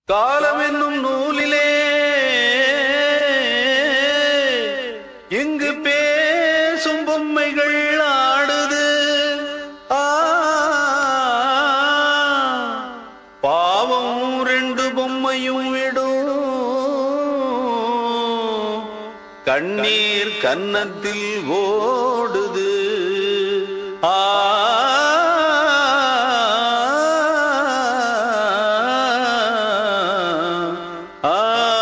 காலம் என்னும் நூலிலே இங்கு பேசும் பொம்மைகள் ஆடுது ஆ, பாவம் ரெண்டு பொம்மையும் விடும் கண்ணீர் கன்னத்தில் ஓடுது ஆ ஆ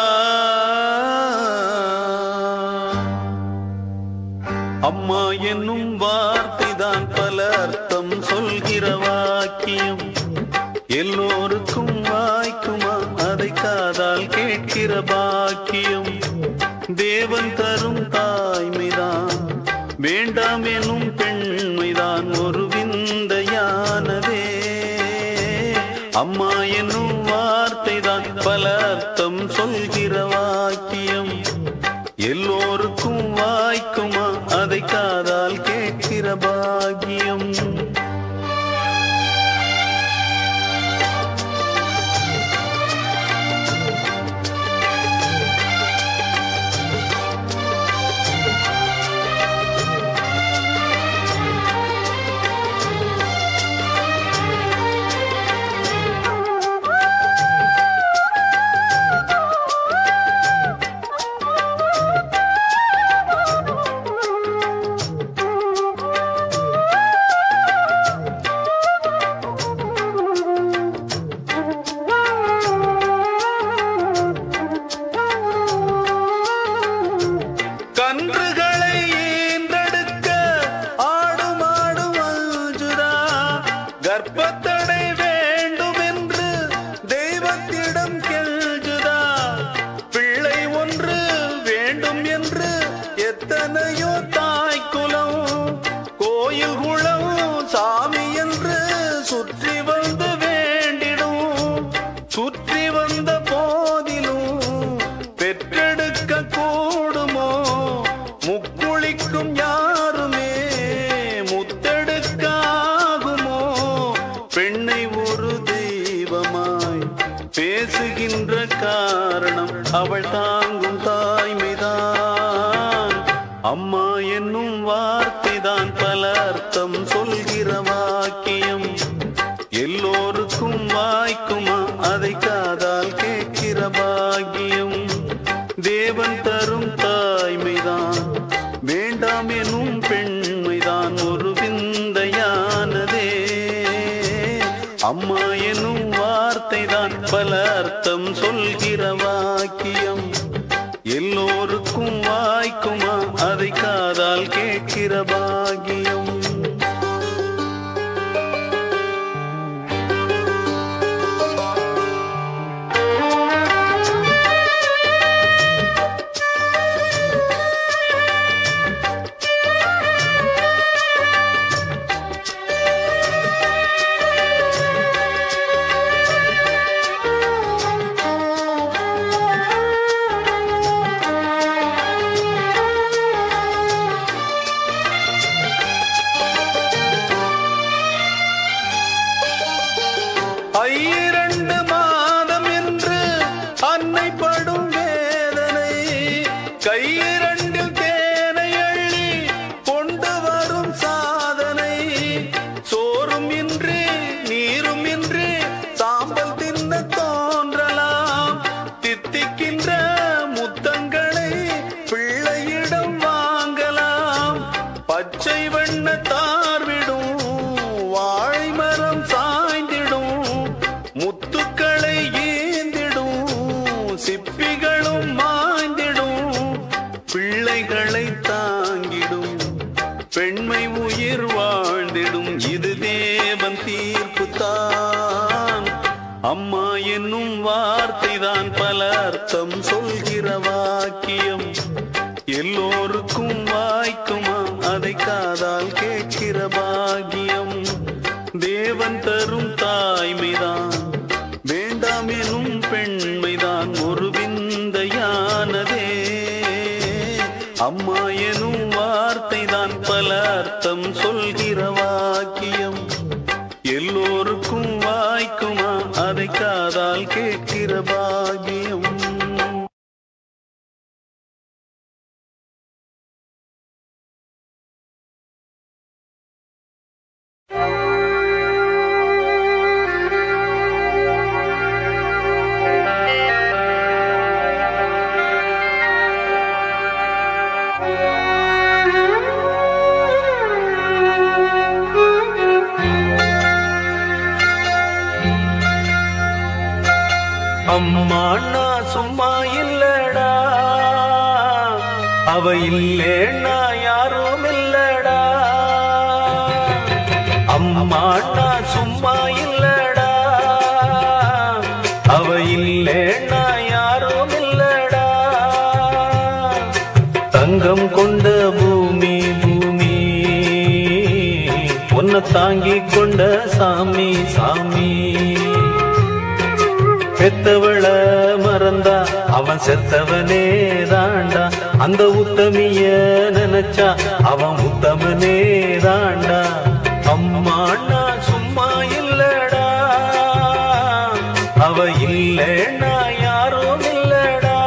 அம்மா என்னும் வார்த்தைதான் பல அர்த்தம் சொல்கிற வாக்கியம் எல்லோருக்கும் வாய்க்குமா அதை காதால் கேட்கிற பாக்கியம் தேவன் தரும் தாய்மைதான் வேண்டாம் எனும் பெண்மைதான் ஒரு விந்தையானதே அம்மா என்னும் வார்த்தைதான் பல அர்த்தம் சொல்கிற வாக்கியம் எல்லோருக்கும் வாய்க்குமா அதை காதால் கேட்கிற பாக்கியம் கன்றுகளை ஈன்றெடுக்க ஆடும் ஆடும் அஞ்சுதா கர்ப்பத்தடை வேண்டும் என்று தெய்வத்திடம் கெஞ்சுதா பிள்ளை ஒன்று வேண்டும் என்று எத்தனையோ தாய் குலம் கோயில் குளம் சாமி என்று சுற்றி வந்து வேண்டிடும் சுற்றி வந்த போதிலும் பெற்றெடுக்க கூடுமோ முக்குளிக்கும் யாருமே முத்தெடுக்க ஆகுமோ பெண்ணை ஒரு தெய்வமாய் பேசுகின்ற காரணம் அவள் தாங்கும் தாய்மைதான் அம்மா என்னும் வார்த்தைதான் பல அர்த்தம் சொல்கிற வாக்கியம் எல்லோருக்கும் வாய்க்குமா அதை காதால் கேட்கிற பாக்கியம் தேவன் தரும் தாய்மைதான் வேண்டாம் எனும் பெண்மைதான் ஒரு விந்தையானதே அம்மா எனும் வார்த்தைதான் பல அர்த்தம் சொல்கிற வாக்கியம் எல்லோருக்கும் வாய்க்குமா அதை காதால் கேட்கிற பாக்கியம் ஐரண்டு மாதம் என்று அன்னை படும் வேதனை கையிரண்டில் தேனை அள்ளி கொண்டு வரும் சாதனை சோறும் இன்றி நீரும் இன்றி சாம்பல் தின்ன தோன்றலாம் தித்திக்கின்ற முத்தங்களை பிள்ளையிடம் வாங்கலாம் பச்சை வண்ண தார்விடும் வாழை மரம் சாய்ந்திடும் முத்துக்களை ஏந்திடும் சிப்பிகளும் மாய்ந்திடும் பிள்ளைகளை தாங்கிடும் பெண்மை உயிர் வாழ்ந்திடும் இது தேவன் தீர்ப்பு தான் அம்மா என்னும் வார்த்தைதான் பல அர்த்தம் சொல்கிற வாக்கியம் எல்லோருக்கும் வாய்க்குமா அதை காதால் கேட்கிற பாக்கியம் தேவன் தரும் தாய்மைதான் வேண்டாம் எனும் பெண்மைதான் ஒரு விந்தையானதே அம்மா எனும் வார்த்தைதான் பல அர்த்தம் சொல்கிற வாக்கியம் எல்லோருக்கும் வாய்க்குமா அதை அதை காதால் கேட்கிற பாகியம் அம்மா நான் சும்மா இல்லடா அவ இல்லேன்னா யாரும் இல்லடா அம்மா நான் சும்மா இல்லடா அவ இல்லேன்னா யாரும் இல்லடா தங்கம் கொண்ட பூமி பூமி உன்னை தாங்கி கொண்ட சாமி சாமி பெத்தவள மறந்தா அவன் செத்தவனே தாண்டா அந்த உத்தமிய நினைச்சா அவன் உத்தமனே தாண்டா அம்மா நான் சும்மா இல்லடா அவ இல்லைன்னா யாரும் இல்லடா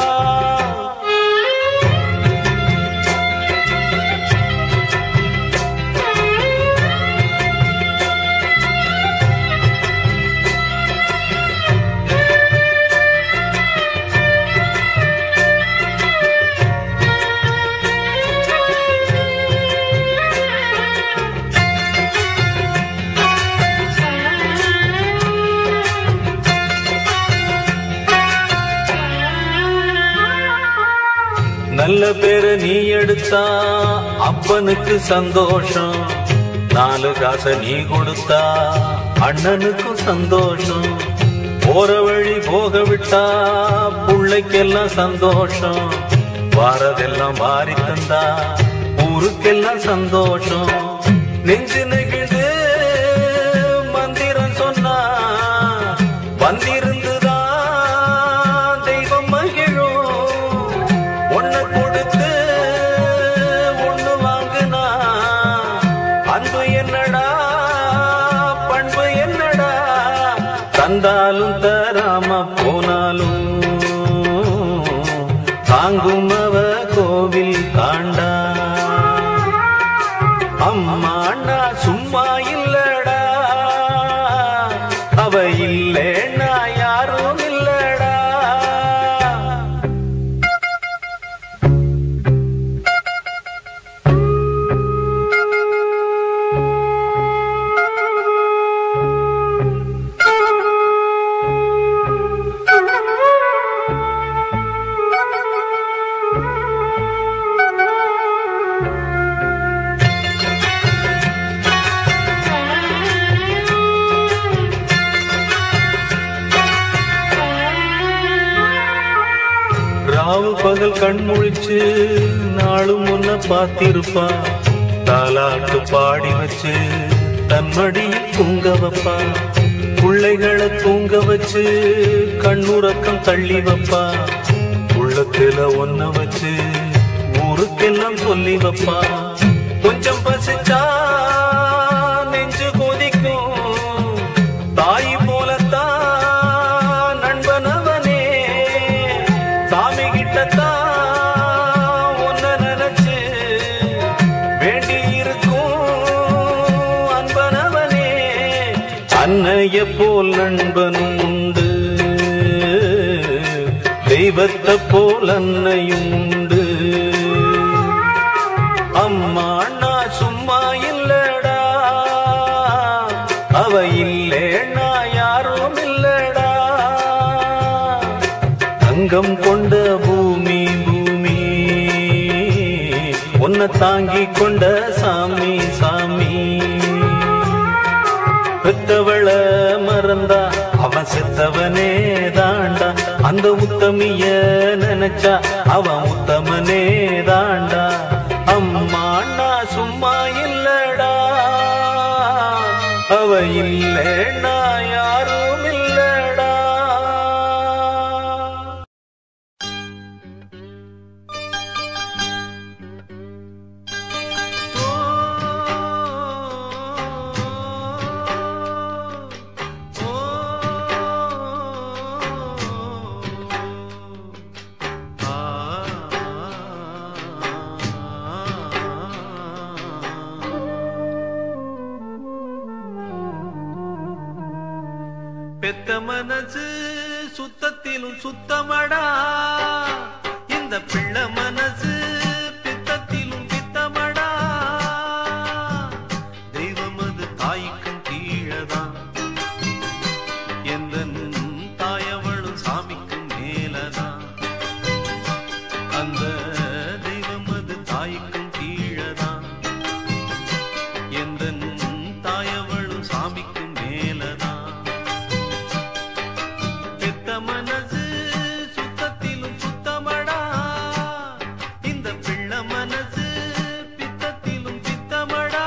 நல்ல பேரு நீ எடுத்தா அப்பனுக்கு சந்தோஷம் நாலு காசை நீ கொடுத்தா அண்ணனுக்கும் சந்தோஷம் போற வழி போக விட்டா புள்ளைக்கெல்லாம் சந்தோஷம் வாரதெல்லாம் மாறி தந்தா ஊருக்கெல்லாம் சந்தோஷம் நெஞ்சு நெகிழ்ந்து மந்திரம் சொன்னா வந்திருந்துதான் தெய்வம் மகிழும் ஒண்ணு கொடுத்து ஒண்ணு வாங்குனா அன்பு என்னடா பண்பு என்னடா தந்தாலும் தராம போனாலும் தாங்கும் அவ கோவில் காண்டா அம்மா அண்ணா சும்மா இல்லடா அவ இல்லேன்னா யாரும் இல்லடா ராவு பகல் கண் முழிச்சு நாளும் முன்ன பார்த்திருப்பா தாலாட்டு பாடி வச்சு தன்மடி தூங்க வைப்பா பிள்ளைகளை தூங்க வச்சு கண்ணுறக்கம் தள்ளி வைப்பா உள்ளத்துல ஒன்ன வச்சு ஊருக்கெல்லாம் சொல்லி வைப்பா கொஞ்சம் பசிச்சா நெஞ்சு கொதிக்கும் தாய் போலத்தான் நண்பனவனே சாமி கிட்டத்தான் ஒன்ன நினைச்சு வேண்டி இருக்கும் அன்பனவனே அன்னைய போல் நண்பனும் உண்டு தெய்வத்தை போல் அன்னையும் உண்டு அம்மா அண்ணா சும்மா இல்லடா அவ இல்லேன்னா யாரும் இல்லடா தங்கம் கொண்ட பூமி பூமி உன்னை தாங்கி கொண்ட சாமி சாமி பெத்தவள மறந்தா அவன் செத்தவனே தாண்டா அந்த உத்தமிய நினைச்சா அவன் உத்தமனே தாண்டா அம்மா அண்ணா சும்மா இல்லடா அவ இல்லைன்னா யாரும் இல்லடா ஓ பெத்த மனசு சுத்தத்திலும் சுத்தமடா இந்த பிள்ளை மனசு பித்தத்திலும் பித்தமடா தெய்வம் அது தாய்க்கும் கீழதான் எந்த தாயவளும் சாமிக்கும் மேலதான் அந்த தெய்வம் அது தாய்க்கும் கீழதான் எந்த தாயவளும் சாமிக்கும் மேலதான் பெத்த மனசு சுத்தத்திலும் சுத்தமடா இந்த பிள்ளை மனசு பித்தத்திலும் பித்தமடா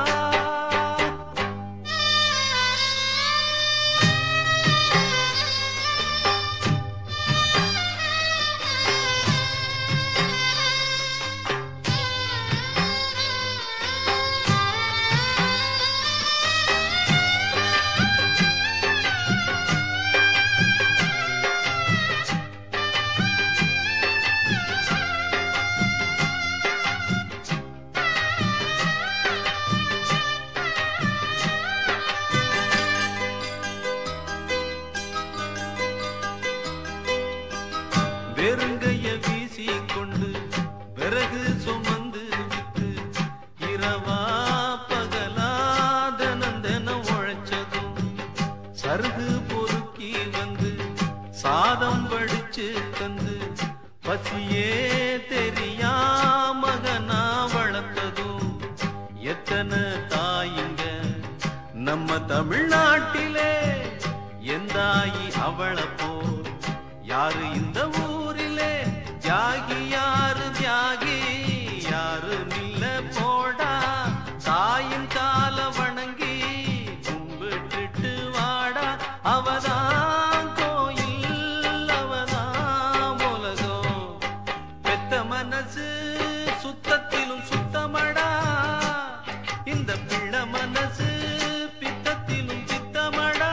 வெறுங்கைய வீசி கொண்டு விறகு சுமந்து விட்டு இரவா பகலா தினம் தினம் உழைச்சதும் சருகு பொறுக்கி வந்து சாதம் வடிச்சு தந்து பசியே தெரியா மகனா வளர்த்ததும் எத்தனை தாயிங்க நம்ம தமிழ்நாட்டிலே எந்தாயி அவளை போல் யாரு இந்த ஊரிலே தியாகி யாரு தியாகி யாரு இல்ல போடா தாயின் கால வணங்கி கும்பிட்டுட்டு வாடா அவதான் கோயில் அவதான் உலகம் பெத்த மனசு சுத்தத்திலும் சுத்தமடா இந்த பிள்ளை மனசு பித்தத்திலும் பித்தமடா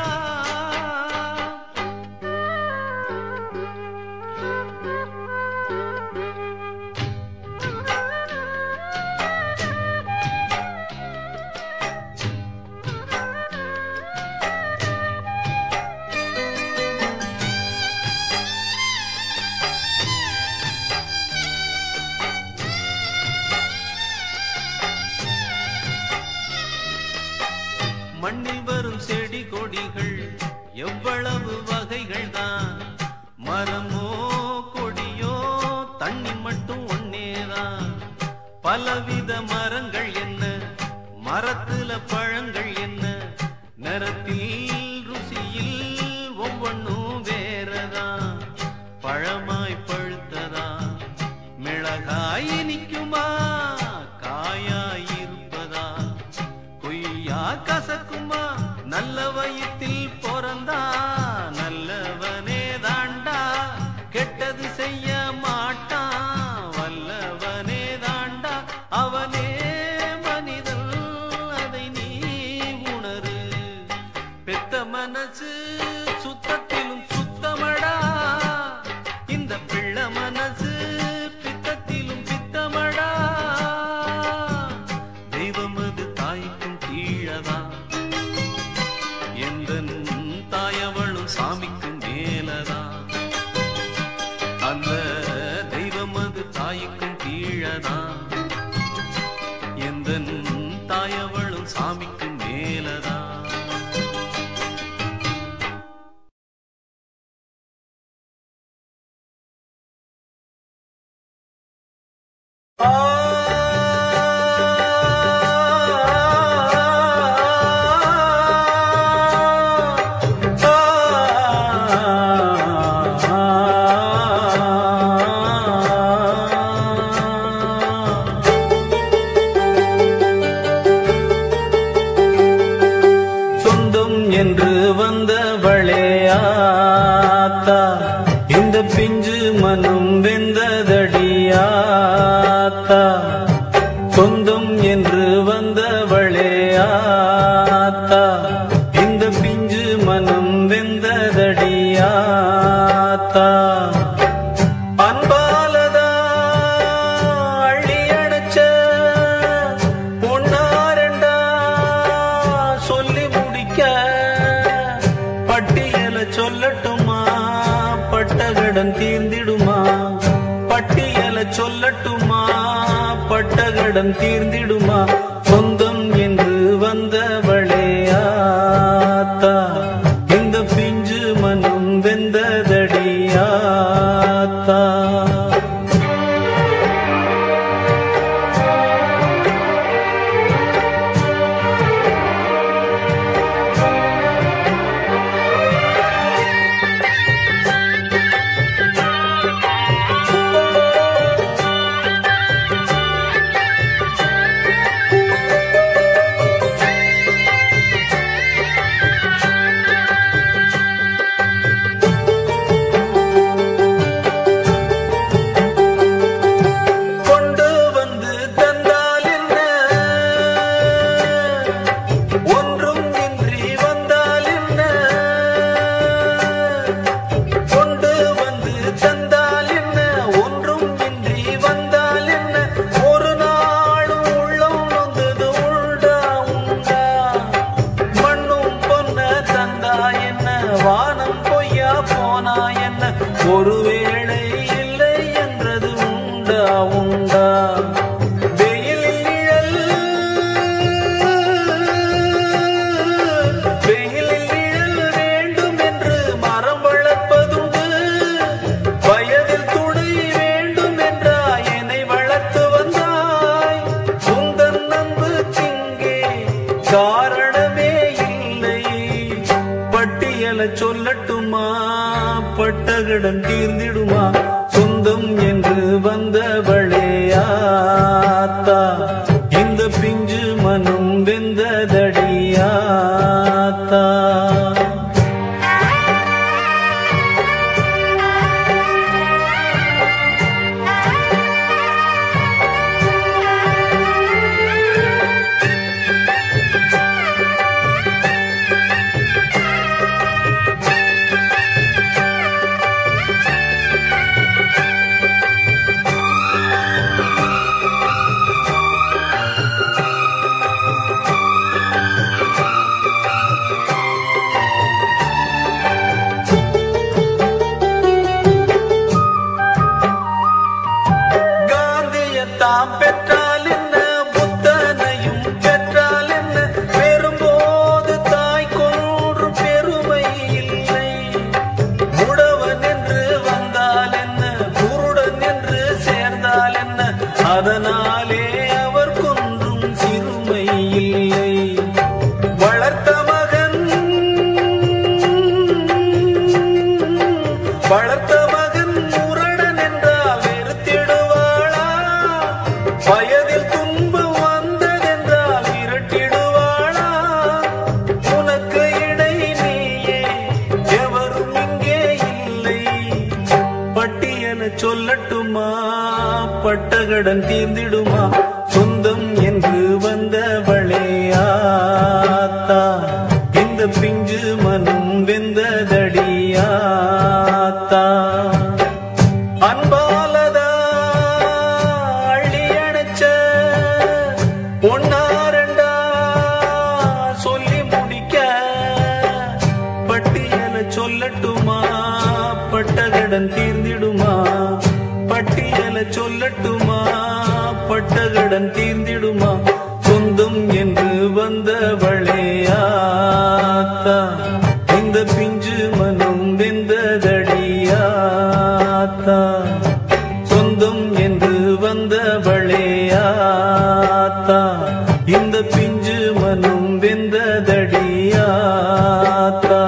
மண்ணில் வரும் செடி கொடிகள் எவ்வளவு வகைகள் தான் மரமோ கொடியோ தண்ணி மட்டும் ஒன்னேதான் பலவித மரங்கள் என்ன மரத்துல பழங்கள் என்ன நிறத்தில் ருசியில் ஒவ்வொன்றும் வேறதான் பழமாய் பழுத்ததா மிளகாய் இனிக்குமா காயாய் இருப்பதா பொய்யா கசக்குமா நல்ல வயிற்றில் பிறந்தா நல்லவனே தாண்டா கெட்டது செய்ய மாட்டான் வல்லவனே தாண்டா அவனே மனிதன் அதை நீ உணரு பெத்த மனசு சுத்தத்திலும் சுத்தமடா இந்த பிள்ளை மனசு பித்தத்திலும் பித்தமடா தெய்வம் அது தாய்க்கும் கீழதான் எந்த தாயவளும் சாமிக்கும் மேலதான் அந்த தெய்வம் அது தாய்க்கும் கீழதான் எந்த தாயவளும் சாமிக்கும் மேலதான் சொந்தம் என்று வந்தவளே ஆத்தா இந்த பிஞ்சு மனம் வெந்ததடியாத்தா சொந்தம் என்று வந்தவளே ஆத்தா இந்த பிஞ்சு மனம் வெந்ததடியாத்தா அன்பாலதா அள்ளி அணைச்ச ஒன்னாரண்டா சொல்லி முடிக்க பட்டிய பட்டகடன் தீர்ந்திடுமா பட்டியல சொல்லட்டுமா பட்டகடன் தீர்ந்திடுமா சொந்தம் என்று வந்தவளே ஆத்தா இந்த பிஞ்சு மனம் வெந்ததடியாத்தா கொண்டு வந்து தந்தால் என்ன ஒன்றும் இன்றி வந்தால் என்ன கொண்டு வந்து தந்தால் என்ன ஒன்றும் இன்றி வந்தால் என்ன ஒரு நாளும் உள்ளம் வந்தது உண்டா உண்டா மண்ணும் பொன்ன தந்தா என்ன வானம் பொய்யா போனா என்ன ஒருவேளை இல்லை என்றது உண்டா உண்டா வெயிலில் நிழல் வெயிலில் நிழல் வேண்டும் என்று மரம் வளர்ப்பதுண்டு வயதில் துணை வேண்டும் என்றாய் என்னை வளர்த்து வந்தாய் உந்தன் அன்பு திங்கே காரணமே இல்லை பட்டியல சொல்லட்டுமா பட்டகடன் தீர்ந்திடுமா சொந்தம் என்று வந்தவளே ஆத்தா இந்த பிஞ்சு மனம் வெந்ததடியாத்தா காந்தியத்தாம் பெற்றால் என்ன புத்தனையும் பெற்றால் என்ன பெறும்போது தாய் கொன்று பெருமை இல்லை முடவன் என்று வந்தால் என்ன குருடன் என்று சேர்ந்தால் என்ன அதனாலே அவர் கொன்றும் சிறுமை இல்லை வளர்த்த மகன் வளர்த்த மகன் முரடன் என்றால் வெறுத்திடுவாளா வயதில் துன்பம் வந்ததென்றால் விரட்டிடுவாளா உனக்கு இடை நீயே எவரும் இங்கே இல்லை பட்டியல சொல்லட்டுமா பட்டகடன் தீர்ந்திடுமா சொந்தம் என்று வந்தவளே ஆத்தா இந்த பிஞ்சு மனம் வெந்ததடியாத்தா அன்பாலதா அள்ளி அணைச்ச ஒன்னா ரெண்டா சொல்லி முடிக்க பட்டியல சொல்லட்டுமா பட்டகடன் தீர்ந்திடுமா பட்டியல சொல்லட்டுமா பட்டகடன் தீர்ந்திடுமா சொந்தம் என்று வந்தவளே ஆத்தா இந்த பிஞ்சு மனம் வெந்ததடியாத்தா சொந்தம் என்று வந்தவளே ஆத்தா இந்த பிஞ்சு மனம் வெந்ததடியாத்தா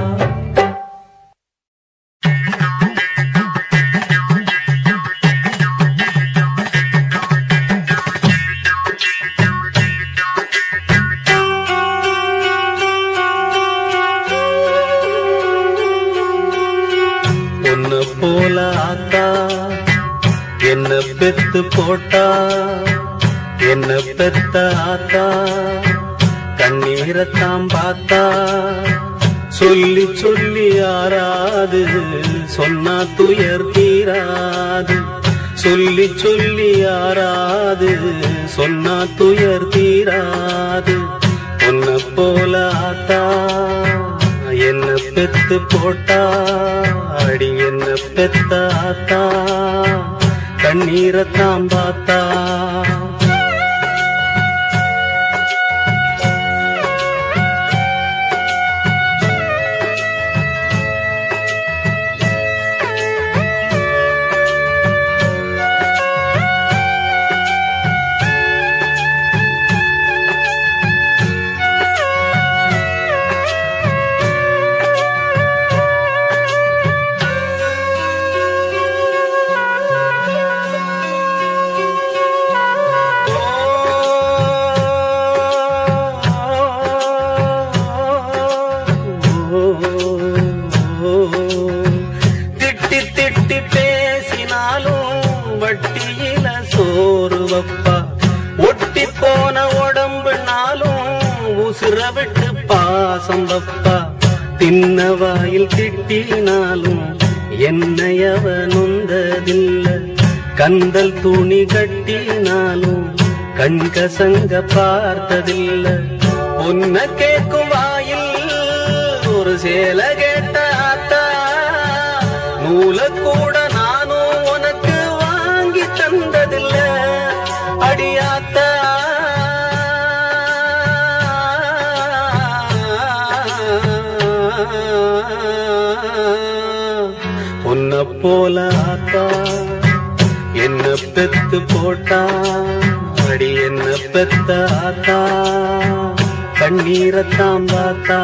உன்னை போல ஆத்தா என்ன பெத்து போட்டா என்ன பெத்த ஆத்தா கண்ணீரத்தாம் பார்த்தா சொல்லி சொல்லி யாராது சொன்னா துயர் தீராது சொல்லி சொல்லி யாராது சொன்னா துயர் தீராது உன்னை போல ஆத்தா என்ன பெத்து போட்டா அடி என்ன பெத்த ஆத்தா கண்ணீரத்தாம் பார்த்தா திட்டி திட்டி பேசினாலும் வட்டியில சோறு வப்பா ஒட்டி போன உடம்புனாலும் உசுர விட்டு பாசம் வப்பா தின்ன வாயில் திட்டினாலும் என்னையவ நொந்ததில்ல கந்தல் துணி கட்டினாலும் கண்கசங்க பார்த்ததில்ல பொன்ன கேக்கும் வாயில் ஒரு சேல கேட்ட ஆத்தா நூல கூட நானும் உனக்கு வாங்கி தந்ததில்ல அடியாத்தா உன்னை போல ஆத்தா என்ன பெத்து போட்டா அடி என்ன பெத்த ஆத்தா கண்ணீரத்தாம் பார்த்தா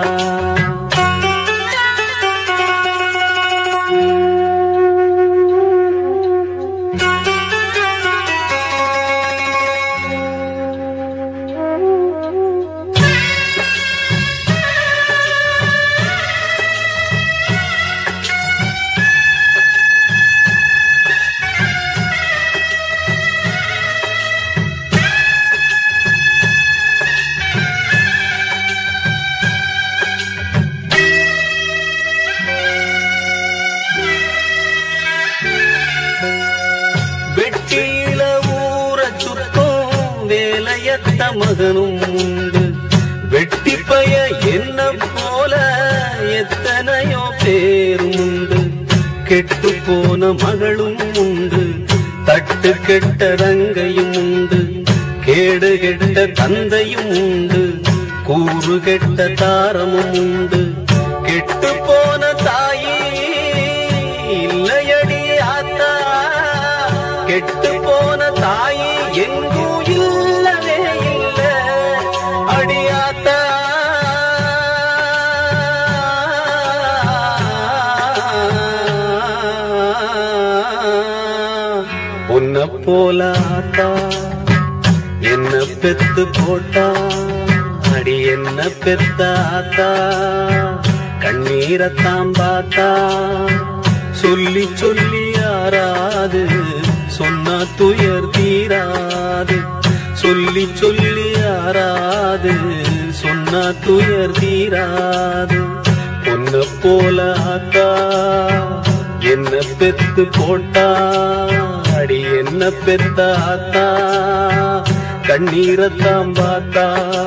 வெட்டியில ஊற சுத்தம் வேலையத்த மகனும் உண்டு வெட்டி பய என்ன போல எத்தனையோ பேரும் உண்டு கெட்டு போன மகளும் உண்டு தட்டு கெட்ட ரங்கையும் உண்டு கேடு கெட்ட தந்தையும் உண்டு கூறு கெட்ட தாரமும் உண்டு கெட்டு போன தாயி இல்லையடி ஆத்தா கெட்டு போன தாயி எங்கும் இல்லவே இல்ல அடியாத்தா உன்னை போல ஆத்தா என்ன பெத்து போட்டா அடி என்ன பெத்த ஆத்தா கண்ணீரத்தாம் பார்த்தா சொல்லி சொல்லி யாராது சொன்னா துயர் தீராது சொல்லி சொல்லி யாராது சொன்னா துயர் தீராது பொன்ன போல ஆத்தா என்ன பெத்து போட்டா அடி என்ன பெத்த ஆத்தா கண்ணீரத்தாம் பார்த்தா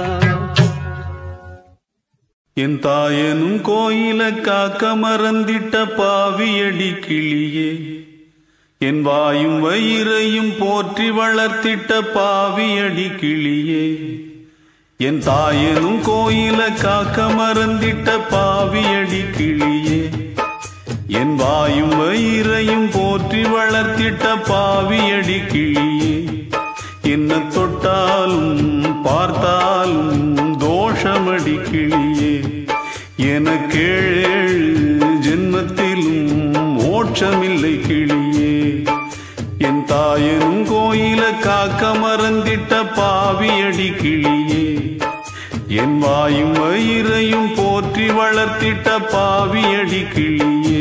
என் தாயனும் கோயில காக்க மறந்திட்ட பாவியடி கிளியே என் வாயும் வயிறையும் போற்றி வளர்த்திட்ட பாவியடி கிளியே என் தாயனும் கோயில காக்க மறந்திட்ட பாவியடி கிளியே என் வாயும் வயிறையும் போற்றி வளர்த்திட்ட பாவியடி கிளியே என்ன தொட்டாலும் பார்த்தாலும் தோஷமடி கிளியே எனக்கேழு ஜென்மத்திலும் மோட்சமில்லை கிளியே என் தாயனும் கோயில காக்க மறந்திட்ட பாவியடி கிளியே என் வாயும் வயிறையும் போற்றி வளர்த்திட்ட பாவியடி கிளியே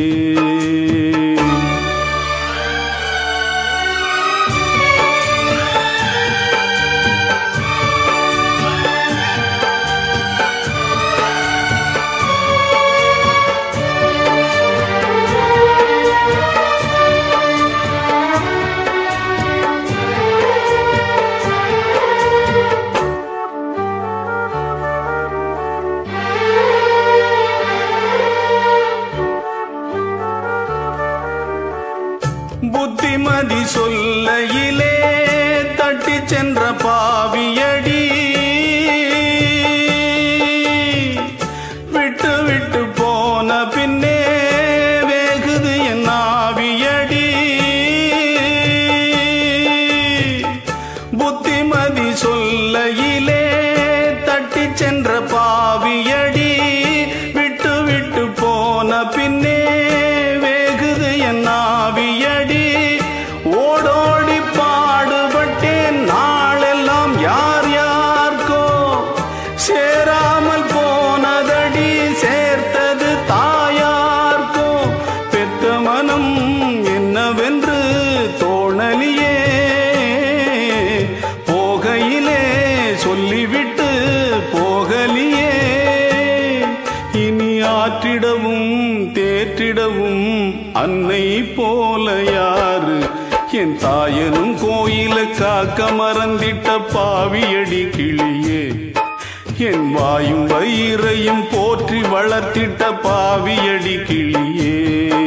சொல்லையிலே தட்டி சென்ற பாவியடி விட்டு விட்டு போன பின்னே வேகுது என் ஆவியடி புத்திமதி சொல்லையிலே தட்டி சென்ற பாவியடி விட்டு விட்டு போன பின்னே வேகுது என் ஆவியடி ஓடோடி பாடுபட்டேன் நாளெல்லாம் யார் யார்க்கோ சேராமல் போனதடி சேர்த்தது தாயார்க்கோ பெத்த மனம் என்னவென்று தோணலியே போகையிலே சொல்லிவிட்டு போகலியே இனி ஆற்றிடவும் தேற்றிடவும் அன்னை போல யாரு என் தாயனும் கோயில காக்க மறந்திட்ட பாவியடி கிளியே என் வாயும் வயிறையும் போற்றி வளர்த்திட்ட பாவியடி கிளியே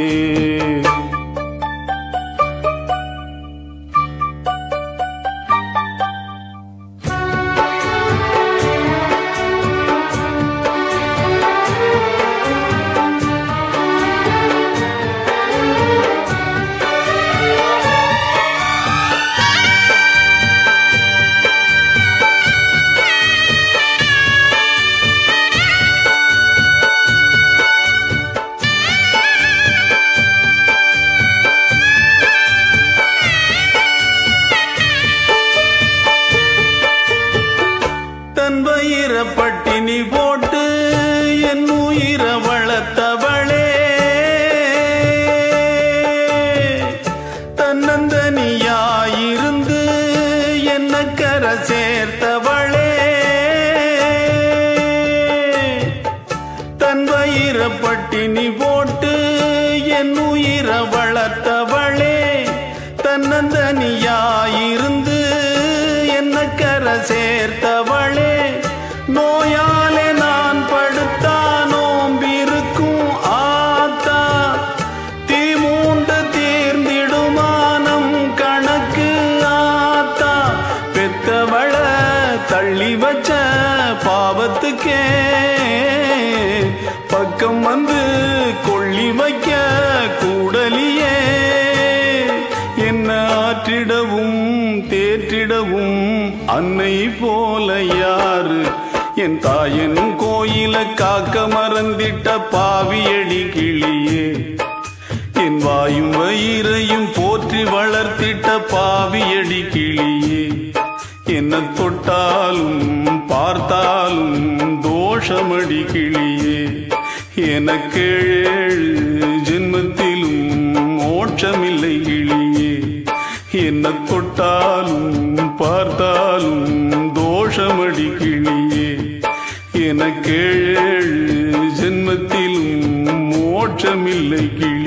தன் வயிற பட்டினி போட்டு என் உயிர வளர்த்தவளே தன்னந்தனியாயிருந்து என்ன கர சேர்த்தவளே தன் வயிற பட்டினி போட்டு என் உயிர வளர்த்தவளே தன்னந்தனியாயிருந்து என்ன கர சேர்த்தவளே நோயாலே நான் படுத்தா நோம்பிருக்கும் ஆத்தா தீ மூண்டு தீர்ந்திடுமானம் கணக்கு ஆத்தா பெத்தவள தள்ளி வச்ச பாவத்துக்கே பக்கம் வந்து கொள்ளி வைக்க கூடலியே என்ன ஆற்றிடவும் தேற்றிடவும் அன்னை போல யாரு என் தாயன் கோயில காக்க மறந்திட்ட பாவியடி கிளியே என் வாயும் வயிறையும் போற்றி வளர்த்திட்ட பாவியடி கிளியே என்ன தொட்டாலும் பார்த்தாலும் தோஷமடி கிளியே எனக்கு ஏழு ஜென்மத்திலும் மோட்சமில்லை கிளியே என்ன தொட்டாலும் பார்த்தாலும் தோஷமடி கிளியே எனக்கு ஏழு ஜென்மத்திலும் மோட்சமில்லை கிளியே